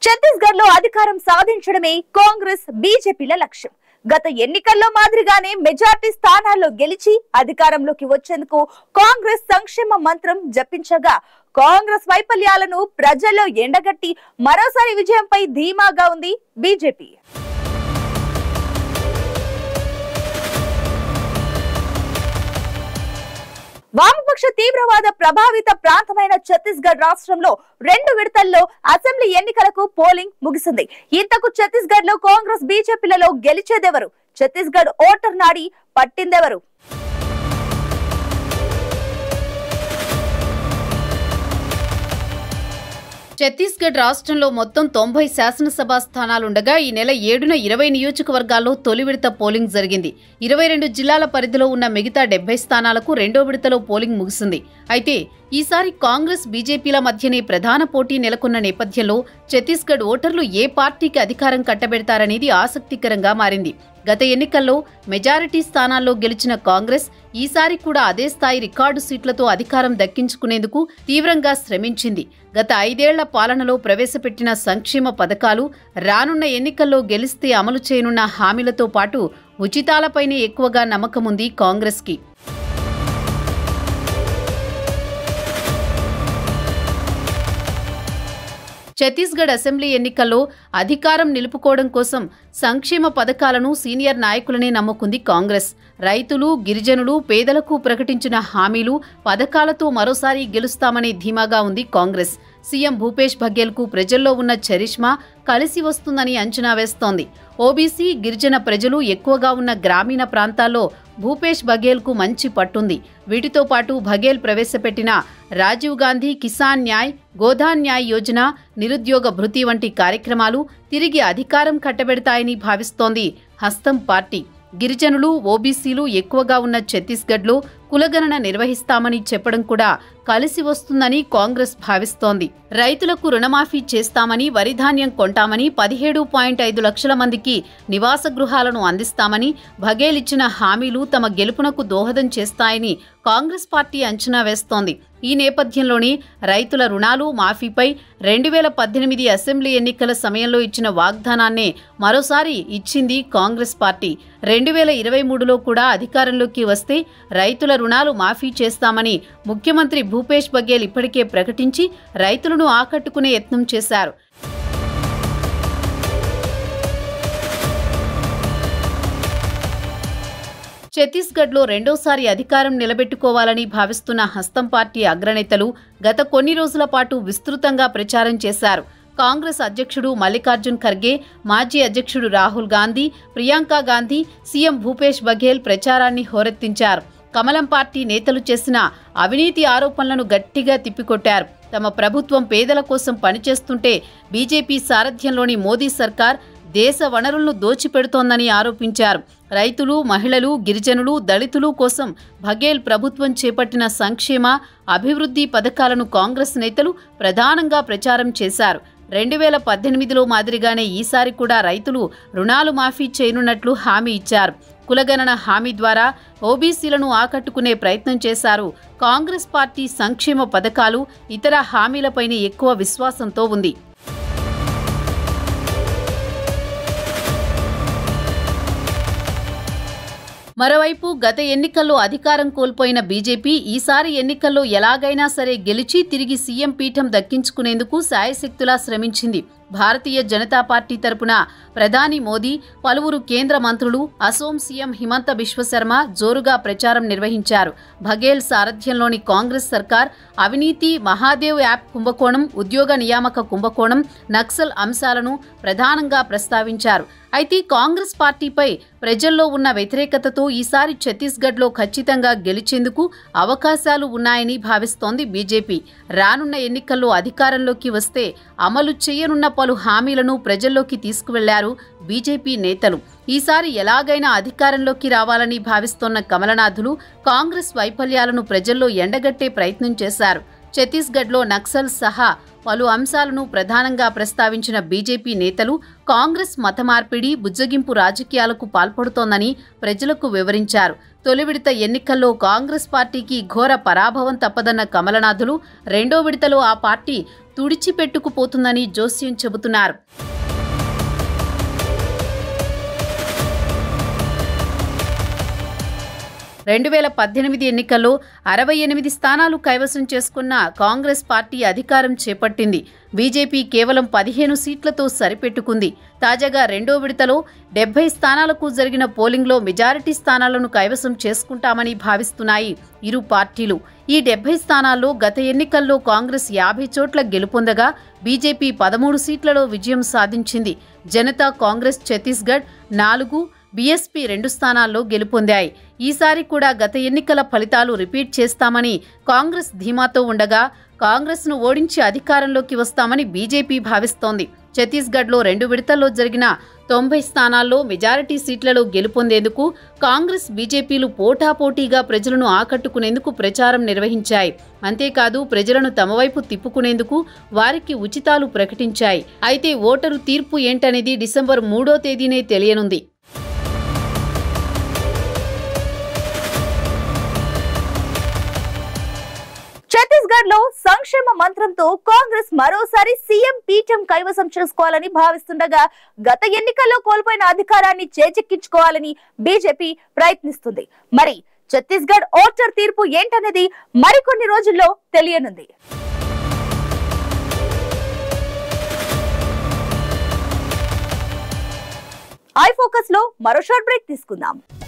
ఛత్తీస్గఢ్ లో అధికారం సాధించడమే కాంగ్రెస్ బీజేపీల లక్ష్యం గత ఎన్నికల్లో మాదిరిగానే మెజార్టీ స్థానాల్లో గెలిచి అధికారంలోకి వచ్చేందుకు కాంగ్రెస్ సంక్షేమ మంత్రం జపించగా కాంగ్రెస్ వైఫల్యాలను ప్రజల్లో ఎండగట్టి మరోసారి విజయంపై ధీమాగా ఉంది బీజేపీ వామపక్ష తీవ్రవాద ప్రభావిత ప్రాంతమైన ఛత్తీస్గఢ్ రాష్ట్రంలో రెండు విడతల్లో అసెంబ్లీ ఎన్నికలకు పోలింగ్ ముగిసింది ఇంతకు ఛత్తీస్గఢ్ లో కాంగ్రెస్ బీజేపీలలో గెలిచేదెవరు ఛత్తీస్గఢ్ ఓటర్ నాడి పట్టిందెవరు ఛత్తీస్గఢ్ రాష్ట్రంలో మొత్తం తొంభై శాసనసభ స్థానాలుండగా ఈ నెల ఏడున ఇరవై నియోజకవర్గాల్లో తొలి విడత పోలింగ్ జరిగింది ఇరవై రెండు జిల్లాల పరిధిలో ఉన్న మిగతా డెబ్బై స్థానాలకు రెండో విడతలో పోలింగ్ ముగిసింది అయితే ఈసారి కాంగ్రెస్ బీజేపీల మధ్యనే ప్రధాన పోటీ నెలకొన్న నేపథ్యంలో ఛత్తీస్గఢ్ ఓటర్లు ఏ పార్టీకి అధికారం కట్టబెడతారనేది ఆసక్తికరంగా మారింది గత ఎన్నికల్లో మెజారిటీ స్థానాల్లో గెలిచిన కాంగ్రెస్ ఈసారి కూడా అదే స్థాయి రికార్డు సీట్లతో అధికారం దక్కించుకునేందుకు తీవ్రంగా శ్రమించింది గత ఐదేళ్ల పాలనలో ప్రవేశపెట్టిన సంక్షేమ పథకాలు రానున్న ఎన్నికల్లో గెలిస్తే అమలు చేయనున్న హామీలతో పాటు ఉచితాలపైనే ఎక్కువగా నమ్మకముంది కాంగ్రెస్కి ఛత్తీస్గఢ్ అసెంబ్లీ ఎన్నికల్లో అధికారం నిలుపుకోవడం కోసం సంక్షేమ పథకాలను సీనియర్ నాయకులనే నమ్ముకుంది కాంగ్రెస్ రైతులు గిరిజనులు పేదలకు ప్రకటించిన హామీలు పథకాలతో మరోసారి గెలుస్తామనే ధీమాగా ఉంది కాంగ్రెస్ సీఎం భూపేష్ బఘేల్కు ప్రజల్లో ఉన్న చరిష్మా కలిసి వస్తుందని అంచనా వేస్తోంది ఓబీసీ గిరిజన ప్రజలు ఎక్కువగా ఉన్న గ్రామీణ ప్రాంతాల్లో భూపేష్ బఘేల్కు మంచి పట్టుంది వీటితో పాటు బఘేల్ ప్రవేశపెట్టిన రాజీవ్ గాంధీ కిసాన్ న్యాయ్ గోధాన్ న్యాయ్ యోజన నిరుద్యోగ భృతి వంటి కార్యక్రమాలు తిరిగి అధికారం కట్టబెడతాయని భావిస్తోంది హస్తం పార్టీ గిరిజనులు ఓబీసీలు ఎక్కువగా ఉన్న ఛత్తీస్గఢ్లో కులగణన నిర్వహిస్తామని చెప్పడం కూడా కలిసి వస్తుందని కాంగ్రెస్ భావిస్తోంది రైతులకు రుణమాఫీ చేస్తామని వరిధాన్యం కొంటామని పదిహేడు పాయింట్ ఐదు లక్షల మందికి నివాస గృహాలను అందిస్తామని బఘేల్ ఇచ్చిన హామీలు తమ గెలుపునకు దోహదం చేస్తాయని కాంగ్రెస్ పార్టీ అంచనా వేస్తోంది ఈ నేపథ్యంలోనే రైతుల రుణాలు మాఫీపై రెండు వేల పద్దెనిమిది అసెంబ్లీ ఎన్నికల సమయంలో ఇచ్చిన వాగ్దానాన్నే మరోసారి ఇచ్చింది కాంగ్రెస్ పార్టీ రెండు వేల ఇరవై మూడులో కూడా అధికారంలోకి వస్తే రైతుల రుణాలు మాఫీ చేస్తామని ముఖ్యమంత్రి భూపేష్ బఘేల్ ఇప్పటికే ప్రకటించి రైతులను ఆకట్టుకునే యత్నం చేశారు ఛత్తీస్గఢ్లో రెండోసారి అధికారం నిలబెట్టుకోవాలని భావిస్తున్న హస్తం పార్టీ అగ్రనేతలు గత కొన్ని రోజుల పాటు విస్తృతంగా ప్రచారం చేశారు కాంగ్రెస్ అధ్యక్షుడు మల్లికార్జున్ ఖర్గే మాజీ అధ్యక్షుడు రాహుల్ గాంధీ ప్రియాంక గాంధీ సీఎం భూపేష్ బఘేల్ ప్రచారాన్ని హోరెత్తించారు కమలం పార్టీ నేతలు చేసిన అవినీతి ఆరోపణలను గట్టిగా తిప్పికొట్టారు తమ ప్రభుత్వం పేదల కోసం పనిచేస్తుంటే బీజేపీ సారథ్యంలోని మోదీ సర్కార్ దేశ వనరులను దోచిపెడుతోందని ఆరోపించారు రైతులు మహిళలు గిరిజనులు దళితులు కోసం బఘేల్ ప్రభుత్వం చేపట్టిన సంక్షేమ అభివృద్ధి పథకాలను కాంగ్రెస్ నేతలు ప్రధానంగా ప్రచారం చేశారు రెండు వేల పద్దెనిమిదిలో మాదిరిగానే ఈసారి కూడా రైతులు రుణాలు మాఫీ చేయనున్నట్లు హామీ ఇచ్చారు కులగణన హామీ ద్వారా ఓబీసీలను ఆకట్టుకునే ప్రయత్నం చేశారు కాంగ్రెస్ పార్టీ సంక్షేమ పథకాలు ఇతర హామీలపైనే ఎక్కువ విశ్వాసంతో ఉంది మరోవైపు గత ఎన్నికల్లో అధికారం కోల్పోయిన బీజేపీ ఈసారి ఎన్నికల్లో ఎలాగైనా సరే గెలిచి తిరిగి సీఎం పీఠం దక్కించుకునేందుకు శాయశక్తులా శ్రమించింది భారతీయ జనతా పార్టీ తరపున ప్రధాని మోదీ పలువురు కేంద్ర మంత్రులు అసోం సీఎం హిమంత బిశ్వశర్మ జోరుగా ప్రచారం నిర్వహించారు బఘేల్ సారథ్యంలోని కాంగ్రెస్ సర్కార్ అవినీతి మహాదేవ్ యాప్ కుంభకోణం ఉద్యోగ నియామక కుంభకోణం నక్సల్ అంశాలను ప్రధానంగా ప్రస్తావించారు అయితే కాంగ్రెస్ పార్టీపై ప్రజల్లో ఉన్న వ్యతిరేకతతో ఈసారి ఛత్తీస్గఢ్లో ఖచ్చితంగా గెలిచేందుకు అవకాశాలు ఉన్నాయని భావిస్తోంది బీజేపీ రానున్న ఎన్నికల్లో అధికారంలోకి వస్తే అమలు చేయనున్న పలు హామీలను ప్రజల్లోకి తీసుకువెళ్లారు బీజేపీ నేతలు ఈసారి ఎలాగైనా అధికారంలోకి రావాలని భావిస్తోన్న కమలనాథులు కాంగ్రెస్ వైఫల్యాలను ప్రజల్లో ఎండగట్టే ప్రయత్నం చేశారు ఛత్తీస్గఢ్లో నక్సల్ సహా పలు అంశాలను ప్రధానంగా ప్రస్తావించిన బీజేపీ నేతలు కాంగ్రెస్ మత మార్పిడి బుజ్జగింపు రాజకీయాలకు పాల్పడుతోందని ప్రజలకు వివరించారు తొలి విడత ఎన్నికల్లో కాంగ్రెస్ పార్టీకి ఘోర పరాభవం తప్పదన్న కమలనాథులు రెండో విడతలో ఆ పార్టీ తుడిచిపెట్టుకుపోతుందని జోస్యం చెబుతున్నారు రెండు వేల పద్దెనిమిది ఎన్నికల్లో అరవై ఎనిమిది స్థానాలు కైవసం చేసుకున్న కాంగ్రెస్ పార్టీ అధికారం చేపట్టింది బీజేపీ కేవలం పదిహేను సీట్లతో సరిపెట్టుకుంది తాజాగా రెండో విడతలో డెబ్బై స్థానాలకు జరిగిన పోలింగ్లో మెజారిటీ స్థానాలను కైవసం చేసుకుంటామని భావిస్తున్నాయి ఇరు పార్టీలు ఈ డెబ్బై స్థానాల్లో గత ఎన్నికల్లో కాంగ్రెస్ యాభై చోట్ల గెలుపొందగా బీజేపీ పదమూడు సీట్లలో విజయం సాధించింది జనతా కాంగ్రెస్ ఛత్తీస్గఢ్ నాలుగు బీఎస్పీ రెండు స్థానాల్లో గెలుపొందాయి ఈసారి కూడా గత ఎన్నికల ఫలితాలు రిపీట్ చేస్తామని కాంగ్రెస్ ధీమాతో ఉండగా కాంగ్రెస్ను ఓడించి అధికారంలోకి వస్తామని బీజేపీ భావిస్తోంది ఛత్తీస్గఢ్లో రెండు విడతల్లో జరిగిన తొంభై స్థానాల్లో మెజారిటీ సీట్లలో గెలుపొందేందుకు కాంగ్రెస్ బీజేపీలు పోటాపోటీగా ప్రజలను ఆకట్టుకునేందుకు ప్రచారం నిర్వహించాయి అంతేకాదు ప్రజలను తమ వైపు తిప్పుకునేందుకు వారికి ఉచితాలు ప్రకటించాయి అయితే ఓటరు తీర్పు ఏంటనేది డిసెంబర్ మూడో తేదీనే తెలియనుంది ఛత్తీస్గఢ్ లో సంక్షేమ మంత్రంతో కాంగ్రెస్ మరోసారి సీఎం పీఠం కైవసం చేసుకోవాలని భావిస్తుండగా గత ఎన్నికల్లో కోల్పోయిన అధికారాన్ని చేచెక్కించుకోవాలని బీజేపీ ప్రయత్నిస్తుంది మరి ఛత్తీస్గఢ్ ఓటర్ తీర్పు ఏంటనేది మరికొన్ని రోజుల్లో తెలియనుంది ఐ ఫోకస్ లో మరో షార్ట్ బ్రేక్ తీసుకుందాం